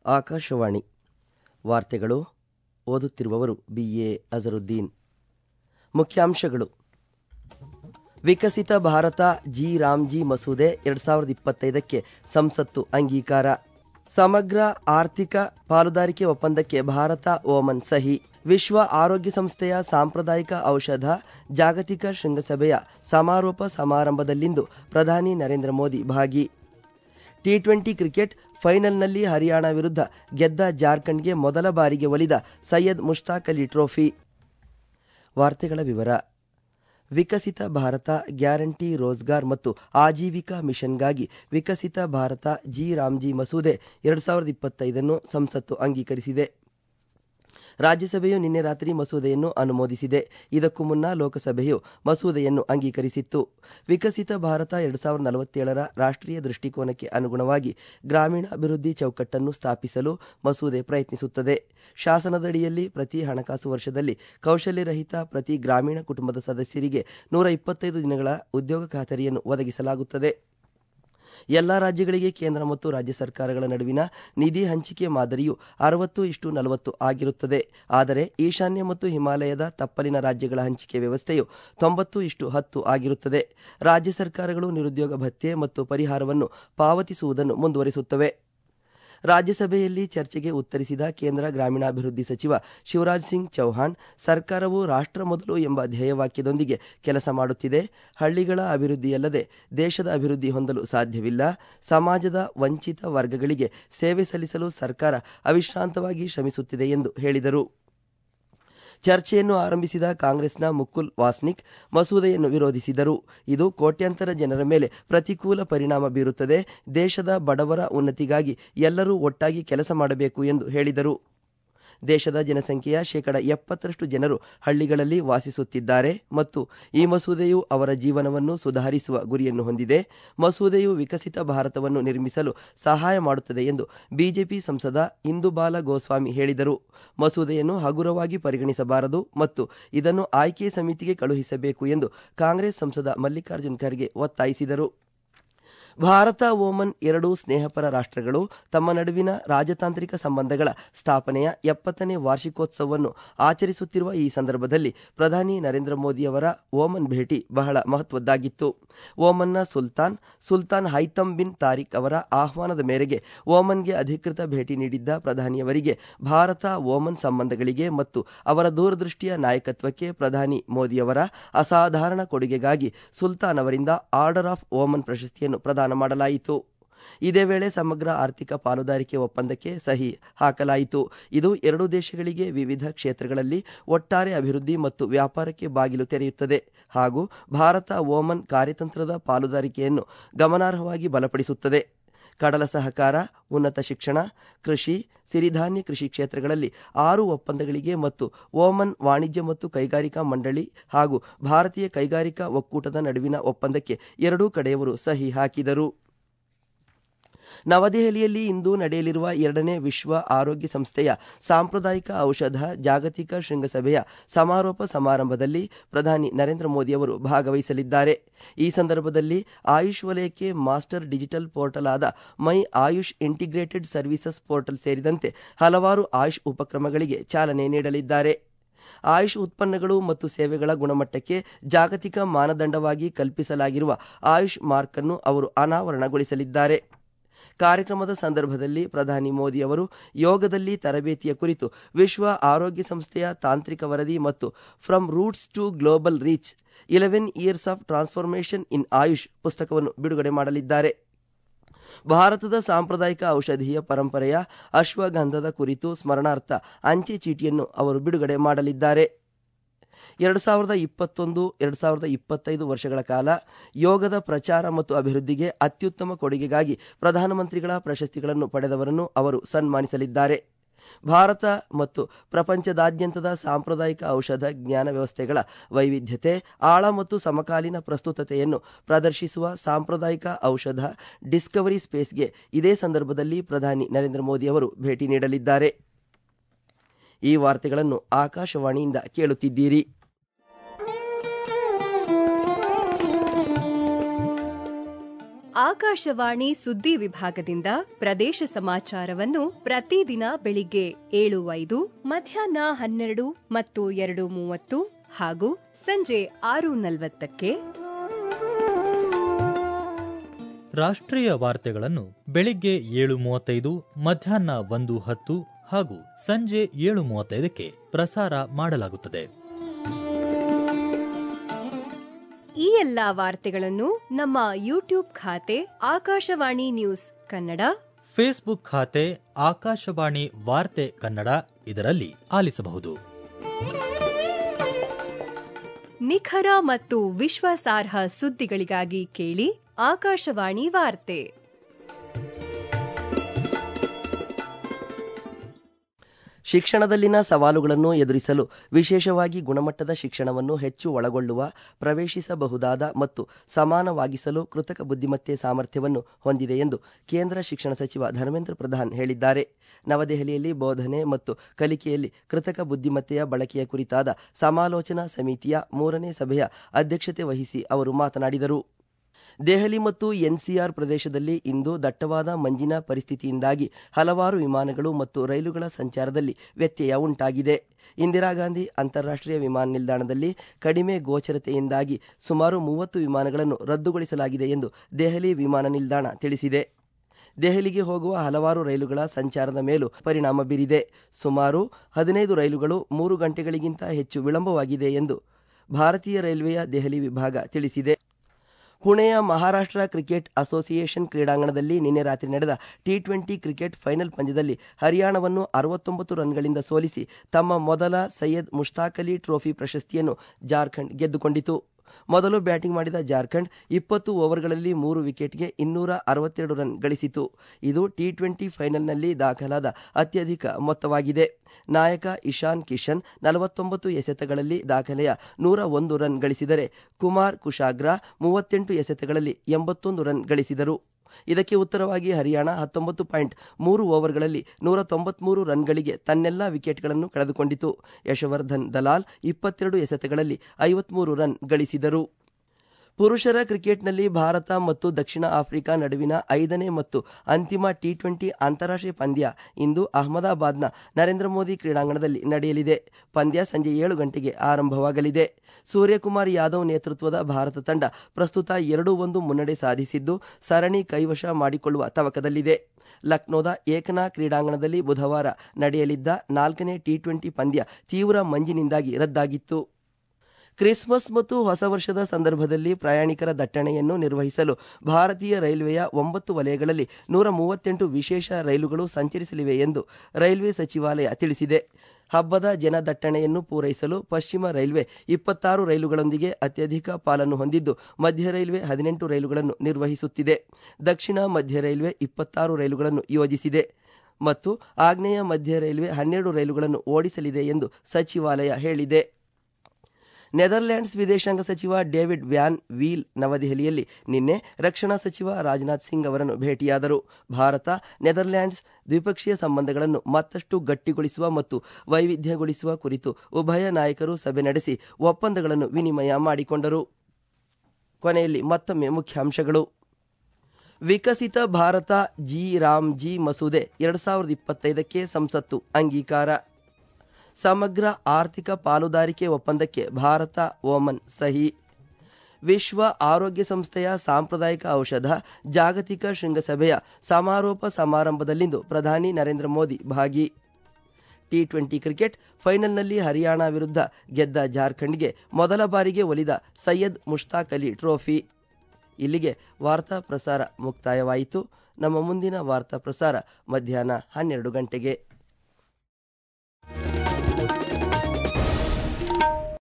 ಆಕಾಶವಾಣಿ ವಾರ್ತೆಗಳು ಓದುತ್ತಿರುವವರು B A Azharuddin ಮುಖ್ಯಾಂಶಗಳು ವಿಕಸಿತ ಭಾರತ ಜಿ ರಾಮ್ಜಿ ಮಸೂದೆ ಎರಡ್ ಸಾವಿರದ ಇಪ್ಪತ್ತೈದಕ್ಕೆ ಸಂಸತ್ತು ಅಂಗೀಕಾರ ಸಮಗ್ರ ಆರ್ಥಿಕ ಪಾಲುದಾರಿಕೆ ಒಪ್ಪಂದಕ್ಕೆ ಭಾರತ ಓಮನ್ ಸಹಿ ವಿಶ್ವ ಆರೋಗ್ಯ ಸಂಸ್ಥೆಯ ಸಾಂಪ್ರದಾಯಿಕ ಔಷಧ ಜಾಗತಿಕ ಶೃಂಗಸಭೆಯ ಸಮಾರೋಪ ಸಮಾರಂಭದಲ್ಲಿಂದು ಪ್ರಧಾನಿ ನರೇಂದ್ರ ಮೋದಿ ಭಾಗಿ ಟಿ ಟ್ವೆಂಟಿ ಕ್ರಿಕೆಟ್ ಫೈನಲ್ನಲ್ಲಿ ಹರಿಯಾಣ ವಿರುದ್ಧ ಗೆದ್ದ ಜಾರ್ಖಂಡ್ಗೆ ಮೊದಲ ಬಾರಿಗೆ ಒಲಿದ ಸೈಯದ್ ಮುಷ್ತಾಕ್ ಅಲಿ ಟ್ರೋಫಿ ವಾರ್ತೆಗಳ ವಿವರ ವಿಕಸಿತ ಭಾರತ ಗ್ಯಾರಂಟಿ ರೋಜ್ಗಾರ್ ಮತ್ತು ಆಜೀವಿಕಾ ಮಿಷನ್ಗಾಗಿ ವಿಕಸಿತ ಭಾರತ ಜಿ ರಾಮ್ಜಿ ಮಸೂದೆ ಎರಡು ಸಾವಿರದ ಇಪ್ಪತ್ತೈದನ್ನು ಸಂಸತ್ತು ಅಂಗೀಕರಿಸಿದೆ ರಾಜ್ಯಸಭೆಯು ನಿನ್ನೆ ರಾತ್ರಿ ಮಸೂದೆಯನ್ನು ಅನುಮೋದಿಸಿದೆ ಇದಕ್ಕೂ ಮುನ್ನ ಲೋಕಸಭೆಯು ಮಸೂದೆಯನ್ನು ಅಂಗೀಕರಿಸಿತ್ತು ವಿಕಸಿತ ಭಾರತ ಎರಡು ಸಾವಿರದ ನಲವತ್ತೇಳರ ರಾಷ್ಟ್ರೀಯ ದೃಷ್ಟಿಕೋನಕ್ಕೆ ಅನುಗುಣವಾಗಿ ಗ್ರಾಮೀಣ ಅಭಿವೃದ್ಧಿ ಚೌಕಟ್ಟನ್ನು ಸ್ಥಾಪಿಸಲು ಮಸೂದೆ ಪ್ರಯತ್ನಿಸುತ್ತದೆ ಶಾಸನದಡಿಯಲ್ಲಿ ಪ್ರತಿ ಹಣಕಾಸು ವರ್ಷದಲ್ಲಿ ಕೌಶಲ್ಯರಹಿತ ಪ್ರತಿ ಗ್ರಾಮೀಣ ಕುಟುಂಬದ ಸದಸ್ಯರಿಗೆ ನೂರ ಇಪ್ಪತ್ತೈದು ದಿನಗಳ ಉದ್ಯೋಗ ಖಾತರಿಯನ್ನು ಒದಗಿಸಲಾಗುತ್ತದೆ ಎಲ್ಲ ರಾಜ್ಯಗಳಿಗೆ ಕೇಂದ್ರ ಮತ್ತು ರಾಜ್ಯ ಸರ್ಕಾರಗಳ ನಡುವಿನ ನಿಧಿ ಹಂಚಿಕೆ ಮಾದರಿಯು ಅರವತ್ತು ಇಷ್ಟು ನಲವತ್ತು ಆಗಿರುತ್ತದೆ ಆದರೆ ಈಶಾನ್ಯ ಮತ್ತು ಹಿಮಾಲಯದ ತಪ್ಪಲಿನ ರಾಜ್ಯಗಳ ಹಂಚಿಕೆ ವ್ಯವಸ್ಥೆಯು ತೊಂಬತ್ತು ಇಷ್ಟು ಹತ್ತು ಆಗಿರುತ್ತದೆ ರಾಜ್ಯ ಸರ್ಕಾರಗಳು ನಿರುದ್ಯೋಗ ಭತ್ಯೆ ಮತ್ತು ಪರಿಹಾರವನ್ನು ಪಾವತಿಸುವುದನ್ನು ಮುಂದುವರಿಸುತ್ತವೆ ರಾಜ್ಯಸಭೆಯಲ್ಲಿ ಚರ್ಚೆಗೆ ಉತ್ತರಿಸಿದ ಕೇಂದ್ರ ಗ್ರಾಮೀಣಾಭಿವೃದ್ಧಿ ಸಚಿವ ಶಿವರಾಜ್ ಸಿಂಗ್ ಚೌಹಾಣ್ ಸರ್ಕಾರವು ರಾಷ್ಟ್ರ ಮೊದಲು ಎಂಬ ಧ್ಯೇಯವಾಕ್ಯದೊಂದಿಗೆ ಕೆಲಸ ಮಾಡುತ್ತಿದೆ ಹಳ್ಳಿಗಳ ಅಭಿವೃದ್ಧಿಯಲ್ಲದೆ ದೇಶದ ಅಭಿವೃದ್ಧಿ ಹೊಂದಲು ಸಾಧ್ಯವಿಲ್ಲ ಸಮಾಜದ ವಂಚಿತ ವರ್ಗಗಳಿಗೆ ಸೇವೆ ಸಲ್ಲಿಸಲು ಸರ್ಕಾರ ಅವಿಶ್ರಾಂತವಾಗಿ ಶ್ರಮಿಸುತ್ತಿದೆ ಎಂದು ಹೇಳಿದರು ಚರ್ಚೆಯನ್ನು ಆರಂಭಿಸಿದ ಕಾಂಗ್ರೆಸ್ನ ಮುಕುಲ್ ವಾಸ್ನಿಕ್ ಮಸೂದೆಯನ್ನು ವಿರೋಧಿಸಿದರು ಇದು ಕೋಟ್ಯಾಂತರ ಜನರ ಮೇಲೆ ಪ್ರತಿಕೂಲ ಪರಿಣಾಮ ಬೀರುತ್ತದೆ ದೇಶದ ಬಡವರ ಉನ್ನತಿಗಾಗಿ ಎಲ್ಲರೂ ಒಟ್ಟಾಗಿ ಕೆಲಸ ಮಾಡಬೇಕು ಎಂದು ಹೇಳಿದರು ದೇಶದ ಜನಸಂಖ್ಯೆಯ ಶೇಕಡ ಎಪ್ಪತ್ತರಷ್ಟು ಜನರು ಹಳ್ಳಿಗಳಲ್ಲಿ ವಾಸಿಸುತ್ತಿದ್ದಾರೆ ಮತ್ತು ಈ ಮಸೂದೆಯು ಅವರ ಜೀವನವನ್ನು ಸುಧಾರಿಸುವ ಗುರಿಯನ್ನು ಹೊಂದಿದೆ ಮಸೂದೆಯು ವಿಕಸಿತ ಭಾರತವನ್ನು ನಿರ್ಮಿಸಲು ಸಹಾಯ ಮಾಡುತ್ತದೆ ಎಂದು ಬಿಜೆಪಿ ಸಂಸದ ಇಂದುಬಾಲ ಗೋಸ್ವಾಮಿ ಹೇಳಿದರು ಮಸೂದೆಯನ್ನು ಹಗುರವಾಗಿ ಪರಿಗಣಿಸಬಾರದು ಮತ್ತು ಇದನ್ನು ಆಯ್ಕೆ ಸಮಿತಿಗೆ ಕಳುಹಿಸಬೇಕು ಎಂದು ಕಾಂಗ್ರೆಸ್ ಸಂಸದ ಮಲ್ಲಿಕಾರ್ಜುನ್ ಖರ್ಗೆ ಒತ್ತಾಯಿಸಿದರು ಭಾರತ ಓಮನ್ ಎರಡೂ ಸ್ನೇಹಪರ ರಾಷ್ಟ್ರಗಳು ತಮ್ಮ ನಡುವಿನ ರಾಜತಾಂತ್ರಿಕ ಸಂಬಂಧಗಳ ಸ್ಥಾಪನೆಯ ಎಪ್ಪತ್ತನೇ ವಾರ್ಷಿಕೋತ್ಸವವನ್ನು ಆಚರಿಸುತ್ತಿರುವ ಈ ಸಂದರ್ಭದಲ್ಲಿ ಪ್ರಧಾನಿ ನರೇಂದ್ರ ಮೋದಿಯವರ ಓಮನ್ ಭೇಟಿ ಬಹಳ ಮಹತ್ವದ್ದಾಗಿತ್ತು ಓಮನ್ನ Sultan Sultan Haitham bin Tariq ಅವರ ಆಹ್ವಾನದ ಮೇರೆಗೆ ಓಮನ್ಗೆ ಅಧಿಕೃತ ಭೇಟಿ ನೀಡಿದ್ದ ಪ್ರಧಾನಿಯವರಿಗೆ ಭಾರತ ಓಮನ್ ಸಂಬಂಧಗಳಿಗೆ ಮತ್ತು ಅವರ ದೂರದೃಷ್ಟಿಯ ನಾಯಕತ್ವಕ್ಕೆ ಪ್ರಧಾನಿ ಮೋದಿಯವರ ಅಸಾಧಾರಣ ಕೊಡುಗೆಗಾಗಿ ಸುಲ್ತಾನ್ ಅವರಿಂದ ಆರ್ಡರ್ ಆಫ್ ಓಮನ್ ಪ್ರಶಸ್ತಿಯನ್ನು ಪ್ರದಾನ ಮಾಡಲಾಯಿತು ಇದೇ ವೇಳೆ ಸಮಗ್ರ ಆರ್ಥಿಕ ಪಾಲುದಾರಿಕೆ ಒಪ್ಪಂದಕ್ಕೆ ಸಹಿ ಹಾಕಲಾಯಿತು ಇದು ಎರಡೂ ದೇಶಗಳಿಗೆ ವಿವಿಧ ಕ್ಷೇತ್ರಗಳಲ್ಲಿ ಒಟ್ಟಾರೆ ಅಭಿವೃದ್ಧಿ ಮತ್ತು ವ್ಯಾಪಾರಕ್ಕೆ ಬಾಗಿಲು ತೆರೆಯುತ್ತದೆ ಹಾಗೂ ಭಾರತ ಓಮನ್ ಕಾರ್ಯತಂತ್ರದ ಪಾಲುದಾರಿಕೆಯನ್ನು ಗಮನಾರ್ಹವಾಗಿ ಬಲಪಡಿಸುತ್ತದೆ ಕಡಲ ಸಹಕಾರ ಉನ್ನತ ಶಿಕ್ಷಣ ಕೃಷಿ ಸಿರಿಧಾನ್ಯ ಕೃಷಿ ಕ್ಷೇತ್ರಗಳಲ್ಲಿ ಆರು ಒಪ್ಪಂದಗಳಿಗೆ ಮತ್ತು ಓಮನ್ ವಾಣಿಜ್ಯ ಮತ್ತು ಕೈಗಾರಿಕಾ ಮಂಡಳಿ ಹಾಗೂ ಭಾರತೀಯ ಕೈಗಾರಿಕಾ ಒಕ್ಕೂಟದ ನಡುವಿನ ಒಪ್ಪಂದಕ್ಕೆ ಎರಡೂ ಕಡೆಯವರು ಸಹಿ ಹಾಕಿದರು ನವದೆಹಲಿಯಲ್ಲಿ ಇಂದು ನಡೆಯಲಿರುವ ಎರಡನೇ ವಿಶ್ವ ಆರೋಗ್ಯ ಸಂಸ್ಥೆಯ ಸಾಂಪ್ರದಾಯಿಕ ಔಷಧ ಜಾಗತಿಕ ಶೃಂಗಸಭೆಯ ಸಮಾರೋಪ ಸಮಾರಂಭದಲ್ಲಿ ಪ್ರಧಾನಿ ನರೇಂದ್ರ ಮೋದಿ ಅವರು ಭಾಗವಹಿಸಲಿದ್ದಾರೆ ಈ ಸಂದರ್ಭದಲ್ಲಿ ಆಯುಷ್ ವಲಯಕ್ಕೆ ಮಾಸ್ಟರ್ ಡಿಜಿಟಲ್ ಪೋರ್ಟಲ್ ಆದ my AYUSH integrated services portal ಸೇರಿದಂತೆ ಹಲವಾರು ಆಯುಷ್ ಉಪಕ್ರಮಗಳಿಗೆ ಚಾಲನೆ ನೀಡಲಿದ್ದಾರೆ ಆಯುಷ್ ಉತ್ಪನ್ನಗಳು ಮತ್ತು ಸೇವೆಗಳ ಗುಣಮಟ್ಟಕ್ಕೆ ಜಾಗತಿಕ ಮಾನದಂಡವಾಗಿ ಕಲ್ಪಿಸಲಾಗಿರುವ ಆಯುಷ್ ಮಾರ್ಕ್ ಅನ್ನು ಅವರು ಅನಾವರಣಗೊಳಿಸಲಿದ್ದಾರೆ ಕಾರ್ಯಕ್ರಮದ ಸಂದರ್ಭದಲ್ಲಿ ಪ್ರಧಾನಿ ಮೋದಿ ಅವರು ಯೋಗದಲ್ಲಿ ತರಬೇತಿಯ ಕುರಿತು ವಿಶ್ವ ಆರೋಗ್ಯ ಸಂಸ್ಥೆಯ ತಾಂತ್ರಿಕ ವರದಿ ಮತ್ತು from roots to global reach eleven years of transformation in AYUSH ಪುಸ್ತಕವನ್ನು ಬಿಡುಗಡೆ ಮಾಡಲಿದ್ದಾರೆ ಭಾರತದ ಸಾಂಪ್ರದಾಯಿಕ ಔಷಧೀಯ ಪರಂಪರೆಯ ಅಶ್ವಗಂಧದ ಕುರಿತು ಸ್ಮರಣಾರ್ಥ ಅಂಚೆ ಚೀಟಿಯನ್ನು ಅವರು ಬಿಡುಗಡೆ ಮಾಡಲಿದ್ದಾರೆ ಎರಡು ಸಾವಿರದ ಇಪ್ಪತ್ತೊಂದು ಎರಡು ಸಾವಿರದ ಇಪ್ಪತ್ತೈದು ವರ್ಷಗಳ ಕಾಲ ಯೋಗದ ಪ್ರಚಾರ ಮತ್ತು ಅಭಿವೃದ್ಧಿಗೆ ಅತ್ಯುತ್ತಮ ಕೊಡುಗೆಗಾಗಿ ಪ್ರಧಾನಮಂತ್ರಿಗಳ ಪ್ರಶಸ್ತಿಗಳನ್ನು ಪಡೆದವರನ್ನು ಅವರು ಸನ್ಮಾನಿಸಲಿದ್ದಾರೆ ಭಾರತ ಮತ್ತು ಪ್ರಪಂಚದಾದ್ಯಂತದ ಸಾಂಪ್ರದಾಯಿಕ ಔಷಧ ಜ್ಞಾನ ವ್ಯವಸ್ಥೆಗಳ ವೈವಿಧ್ಯತೆ ಆಳ ಮತ್ತು ಸಮಕಾಲೀನ ಪ್ರಸ್ತುತತೆಯನ್ನು ಪ್ರದರ್ಶಿಸುವ ಸಾಂಪ್ರದಾಯಿಕ ಔಷಧ ಡಿಸ್ಕವರಿ ಸ್ಪೇಸ್ಗೆ ಇದೇ ಸಂದರ್ಭದಲ್ಲಿ ಪ್ರಧಾನಿ ನರೇಂದ್ರ ಮೋದಿ ಅವರು ಭೇಟಿ ನೀಡಲಿದ್ದಾರೆ ಈ ವಾರ್ತೆಗಳನ್ನು ಆಕಾಶವಾಣಿಯಿಂದ ಕೇಳುತ್ತಿದ್ದೀರಿ ಆಕಾಶವಾಣಿ ಸುದ್ದಿ ವಿಭಾಗದಿಂದ ಪ್ರದೇಶ ಸಮಾಚಾರವನ್ನು ಪ್ರತಿದಿನ ಬೆಳಿಗ್ಗೆ ಏಳು ಐದು ಮಧ್ಯಾಹ್ನ ಹನ್ನೆರಡು ಮತ್ತು ಎರಡು ಮೂವತ್ತು ಹಾಗೂ ಸಂಜೆ ಆರು ನಲವತ್ತಕ್ಕೆ ರಾಷ್ಟ್ರೀಯ ವಾರ್ತೆಗಳನ್ನು ಬೆಳಿಗ್ಗೆ ಏಳು ಮೂವತ್ತೈದು ಮಧ್ಯಾಹ್ನ ಒಂದು ಹತ್ತು ಹಾಗೂ ಸಂಜೆ ಏಳು ಮೂವತ್ತೈದಕ್ಕೆ ಪ್ರಸಾರ ಮಾಡಲಾಗುತ್ತದೆ ಈ ಎಲ್ಲಾ ವಾರ್ತೆಗಳನ್ನು ನಮ್ಮ ಯೂಟ್ಯೂಬ್ ಖಾತೆ ಆಕಾಶವಾಣಿ ನ್ಯೂಸ್ ಕನ್ನಡ ಫೇಸ್ಬುಕ್ ಖಾತೆ ಆಕಾಶವಾಣಿ ವಾರ್ತೆ ಕನ್ನಡ ಇದರಲ್ಲಿ ಆಲಿಸಬಹುದು ನಿಖರ ಮತ್ತು ವಿಶ್ವಾಸಾರ್ಹ ಸುದ್ದಿಗಳಿಗಾಗಿ ಕೇಳಿ ಆಕಾಶವಾಣಿ ವಾರ್ತೆ ಶಿಕ್ಷಣದಲ್ಲಿನ ಸವಾಲುಗಳನ್ನು ಎದುರಿಸಲು ವಿಶೇಷವಾಗಿ ಗುಣಮಟ್ಟದ ಶಿಕ್ಷಣವನ್ನು ಹೆಚ್ಚು ಒಳಗೊಳ್ಳುವ ಪ್ರವೇಶಿಸಬಹುದಾದ ಮತ್ತು ಸಮಾನವಾಗಿಸಲು ಕೃತಕ ಬುದ್ಧಿಮತ್ತೆ ಸಾಮರ್ಥ್ಯವನ್ನು ಹೊಂದಿದೆ ಎಂದು ಕೇಂದ್ರ ಶಿಕ್ಷಣ ಸಚಿವ ಧರ್ಮೇಂದ್ರ ಪ್ರಧಾನ್ ಹೇಳಿದ್ದಾರೆ ನವದೆಹಲಿಯಲ್ಲಿ ಬೋಧನೆ ಮತ್ತು ಕಲಿಕೆಯಲ್ಲಿ ಕೃತಕ ಬುದ್ಧಿಮತ್ತೆಯ ಬಳಕೆಯ ಕುರಿತಾದ ಸಮಾಲೋಚನಾ ಸಮಿತಿಯ ಮೂರನೇ ಸಭೆಯ ಅಧ್ಯಕ್ಷತೆ ವಹಿಸಿ ಅವರು ಮಾತನಾಡಿದರು ದೆಹಲಿ ಮತ್ತು ಎನ್ಸಿಆರ್ ಪ್ರದೇಶದಲ್ಲಿ ಇಂದು ದಟ್ಟವಾದ ಮಂಜಿನ ಪರಿಸ್ಥಿತಿಯಿಂದಾಗಿ ಹಲವಾರು ವಿಮಾನಗಳು ಮತ್ತು ರೈಲುಗಳ ಸಂಚಾರದಲ್ಲಿ ವ್ಯತ್ಯಯ ಉಂಟಾಗಿದೆ ಇಂದಿರಾ ಗಾಂಧಿ ಅಂತಾರಾಷ್ಟ್ರೀಯ ವಿಮಾನ ನಿಲ್ದಾಣದಲ್ಲಿ ಕಡಿಮೆ ಗೋಚರತೆಯಿಂದಾಗಿ ಸುಮಾರು ಮೂವತ್ತು ವಿಮಾನಗಳನ್ನು ರದ್ದುಗೊಳಿಸಲಾಗಿದೆ ಎಂದು ದೆಹಲಿ ವಿಮಾನ ನಿಲ್ದಾಣ ತಿಳಿಸಿದೆ ದೆಹಲಿಗೆ ಹೋಗುವ ಹಲವಾರು ರೈಲುಗಳ ಸಂಚಾರದ ಮೇಲೂ ಪರಿಣಾಮ ಬೀರಿದೆ ಸುಮಾರು ಹದಿನೈದು ರೈಲುಗಳು ಮೂರು ಗಂಟೆಗಳಿಗಿಂತ ಹೆಚ್ಚು ವಿಳಂಬವಾಗಿದೆ ಎಂದು ಭಾರತೀಯ ರೈಲ್ವೆಯ ದೆಹಲಿ ವಿಭಾಗ ತಿಳಿಸಿದೆ ಪುಣೆಯ ಮಹಾರಾಷ್ಟ್ರ ಕ್ರಿಕೆಟ್ ಅಸೋಸಿಯೇಷನ್ ಕ್ರೀಡಾಂಗಣದಲ್ಲಿ ನಿನ್ನೆ ರಾತ್ರಿ ನಡೆದ ಟಿ ಟ್ವೆಂಟಿ ಕ್ರಿಕೆಟ್ ಫೈನಲ್ ಪಂದ್ಯದಲ್ಲಿ ಹರಿಯಾಣವನ್ನು ಅರವತ್ತೊಂಬತ್ತು ರನ್ಗಳಿಂದ ಸೋಲಿಸಿ ತಮ್ಮ ಮೊದಲ ಸೈಯದ್ ಮುಷ್ತಾಕ್ ಅಲಿ ಟ್ರೋಫಿ ಪ್ರಶಸ್ತಿಯನ್ನು ಜಾರ್ಖಂಡ್ ಗೆದ್ದುಕೊಂಡಿತು ಮೊದಲು ಬ್ಯಾಟಿಂಗ್ ಮಾಡಿದ ಜಾರ್ಖಂಡ್ ಇಪ್ಪತ್ತು ಓವರ್ಗಳಲ್ಲಿ ಮೂರು ವಿಕೆಟ್ಗೆ ಇನ್ನೂರ ಅರವತ್ತೆರಡು ರನ್ ಗಳಿಸಿತು ಇದು ಟಿ ಟ್ವೆಂಟಿ ಫೈನಲ್ನಲ್ಲಿ ದಾಖಲಾದ ಅತ್ಯಧಿಕ ಮೊತ್ತವಾಗಿದೆ ನಾಯಕ ಇಶಾನ್ ಕಿಶನ್ ನಲವತ್ತೊಂಬತ್ತು ಎಸೆತಗಳಲ್ಲಿ ದಾಖಲೆಯ ನೂರ ಒಂದು ರನ್ ಗಳಿಸಿದರೆ ಕುಮಾರ್ ಕುಶಾಗ್ರಾ ಮೂವತ್ತೆಂಟು ಎಸೆತಗಳಲ್ಲಿ ಎಂಬತ್ತೊಂದು ರನ್ ಗಳಿಸಿದರು ಇದಕ್ಕೆ ಉತ್ತರವಾಗಿ ಹರಿಯಾಣ ಹತ್ತೊಂಬತ್ತು ಪಾಯಿಂಟ್ ಮೂರು ಓವರ್ಗಳಲ್ಲಿ ನೂರ ತೊಂಬತ್ಮೂರು ರನ್ಗಳಿಗೆ ತನ್ನೆಲ್ಲ ವಿಕೆಟ್ಗಳನ್ನು ಕಳೆದುಕೊಂಡಿತು ಯಶವರ್ಧನ್ ದಲಾಲ್ ಇಪ್ಪತ್ತೆರಡು ಎಸೆತಗಳಲ್ಲಿ ಐವತ್ಮೂರು ರನ್ ಗಳಿಸಿದರು ಪುರುಷರ ಕ್ರಿಕೆಟ್ನಲ್ಲಿ ಭಾರತ ಮತ್ತು ದಕ್ಷಿಣ ಆಫ್ರಿಕಾ ನಡುವಿನ ಐದನೇ ಮತ್ತು ಅಂತಿಮ ಟಿ ಟ್ವೆಂಟಿ ಅಂತಾರಾಷ್ಟ್ರೀಯ ಪಂದ್ಯ ಇಂದು ಅಹಮದಾಬಾದ್ನ ನರೇಂದ್ರ ಮೋದಿ ಕ್ರೀಡಾಂಗಣದಲ್ಲಿ ನಡೆಯಲಿದೆ ಪಂದ್ಯ ಸಂಜೆ ಏಳು ಗಂಟೆಗೆ ಆರಂಭವಾಗಲಿದೆ ಸೂರ್ಯಕುಮಾರ್ ಯಾದವ್ ನೇತೃತ್ವದ ಭಾರತ ತಂಡ ಪ್ರಸ್ತುತ ಎರಡು ಒಂದು ಮುನ್ನಡೆ ಸಾಧಿಸಿದ್ದು ಸರಣಿ ಕೈವಶ ಮಾಡಿಕೊಳ್ಳುವ ತವಕದಲ್ಲಿದೆ ಲಕ್ನೋದ ಏಕನಾ ಕ್ರೀಡಾಂಗಣದಲ್ಲಿ ಬುಧವಾರ ನಡೆಯಲಿದ್ದ ನಾಲ್ಕನೇ ಟಿ ಟ್ವೆಂಟಿ ಪಂದ್ಯ ತೀವ್ರ ಮಂಜಿನಿಂದಾಗಿ ರದ್ದಾಗಿತ್ತು ಕ್ರಿಸ್ಮಸ್ ಮತ್ತು ಹೊಸ ವರ್ಷದ ಸಂದರ್ಭದಲ್ಲಿ ಪ್ರಯಾಣಿಕರ ದಟ್ಟಣೆಯನ್ನು ನಿರ್ವಹಿಸಲು ಭಾರತೀಯ ರೈಲ್ವೆಯ ಒಂಬತ್ತು ವಲಯಗಳಲ್ಲಿ ನೂರ ಮೂವತ್ತೆಂಟು ವಿಶೇಷ ರೈಲುಗಳು ಸಂಚರಿಸಲಿವೆ ಎಂದು ರೈಲ್ವೆ ಸಚಿವಾಲಯ ತಿಳಿಸಿದೆ ಹಬ್ಬದ ಜನದಟ್ಟಣೆಯನ್ನು ಪೂರೈಸಲು ಪಶ್ಚಿಮ ರೈಲ್ವೆ ಇಪ್ಪತ್ತಾರು ರೈಲುಗಳೊಂದಿಗೆ ಅತ್ಯಧಿಕ ಪಾಲನ್ನು ಹೊಂದಿದ್ದು ಮಧ್ಯ ರೈಲ್ವೆ ಹದಿನೆಂಟು ರೈಲುಗಳನ್ನು ನಿರ್ವಹಿಸುತ್ತಿದೆ ದಕ್ಷಿಣ ಮಧ್ಯ ರೈಲ್ವೆ ಇಪ್ಪತ್ತಾರು ರೈಲುಗಳನ್ನು ಯೋಜಿಸಿದೆ ಮತ್ತು ಆಗ್ನೇಯ ಮಧ್ಯ ರೈಲ್ವೆ ಹನ್ನೆರಡು ರೈಲುಗಳನ್ನು ಓಡಿಸಲಿದೆ ಎಂದು ಸಚಿವಾಲಯ ಹೇಳಿದೆ ನೆದರ್ಲ್ಯಾಂಡ್ಸ್ ವಿದೇಶಾಂಗ ಸಚಿವ ಡೇವಿಡ್ ವ್ಯಾನ್ ವೀಲ್ ನವದೆಹಲಿಯಲ್ಲಿ ನಿನ್ನೆ ರಕ್ಷಣಾ ಸಚಿವ ರಾಜನಾಥ್ ಸಿಂಗ್ ಅವರನ್ನು ಭೇಟಿಯಾದರು ಭಾರತ ನೆದರ್ಲ್ಯಾಂಡ್ಸ್ ದ್ವಿಪಕ್ಷೀಯ ಸಂಬಂಧಗಳನ್ನು ಮತ್ತಷ್ಟು ಗಟ್ಟಿಗೊಳಿಸುವ ಮತ್ತು ವೈವಿಧ್ಯಗೊಳಿಸುವ ಕುರಿತು ಉಭಯ ನಾಯಕರು ಸಭೆ ನಡೆಸಿ ಒಪ್ಪಂದಗಳನ್ನು ವಿನಿಮಯ ಮಾಡಿಕೊಂಡರು ಕೊನೆಯಲ್ಲಿ ಮತ್ತೊಮ್ಮೆ ಮುಖ್ಯಾಂಶಗಳು Viksit Bharat G RAM G ಮಸೂದೆ ಎರಡು ಸಾವಿರದ ಇಪ್ಪತ್ತೈದಕ್ಕೆ ಸಂಸತ್ತು ಅಂಗೀಕಾರ ಸಮಗ್ರ ಆರ್ಥಿಕ ಪಾಲುದಾರಿಕೆ ಒಪ್ಪಂದಕ್ಕೆ ಭಾರತ ಓಮನ್ ಸಹಿ ವಿಶ್ವ ಆರೋಗ್ಯ ಸಂಸ್ಥೆಯ ಸಾಂಪ್ರದಾಯಿಕ ಔಷಧ ಜಾಗತಿಕ ಶೃಂಗಸಭೆಯ ಸಮಾರೋಪ ಸಮಾರಂಭದಲ್ಲಿಂದು ಪ್ರಧಾನಿ ನರೇಂದ್ರ ಮೋದಿ ಭಾಗಿ ಟಿ ಟ್ವೆಂಟಿ ಕ್ರಿಕೆಟ್ ಫೈನಲ್ನಲ್ಲಿ ಹರಿಯಾಣ ವಿರುದ್ಧ ಗೆದ್ದ ಜಾರ್ಖಂಡ್ಗೆ ಮೊದಲ ಬಾರಿಗೆ ಒಲಿದ ಸೈಯದ್ ಮುಷ್ತಾಕ್ ಅಲಿ ಟ್ರೋಫಿ ಇಲ್ಲಿಗೆ ವಾರ್ತಾ ಪ್ರಸಾರ ಮುಕ್ತಾಯವಾಯಿತು ನಮ್ಮ ಮುಂದಿನ ವಾರ್ತಾ ಪ್ರಸಾರ ಮಧ್ಯಾಹ್ನ ಹನ್ನೆರಡು ಗಂಟೆಗೆ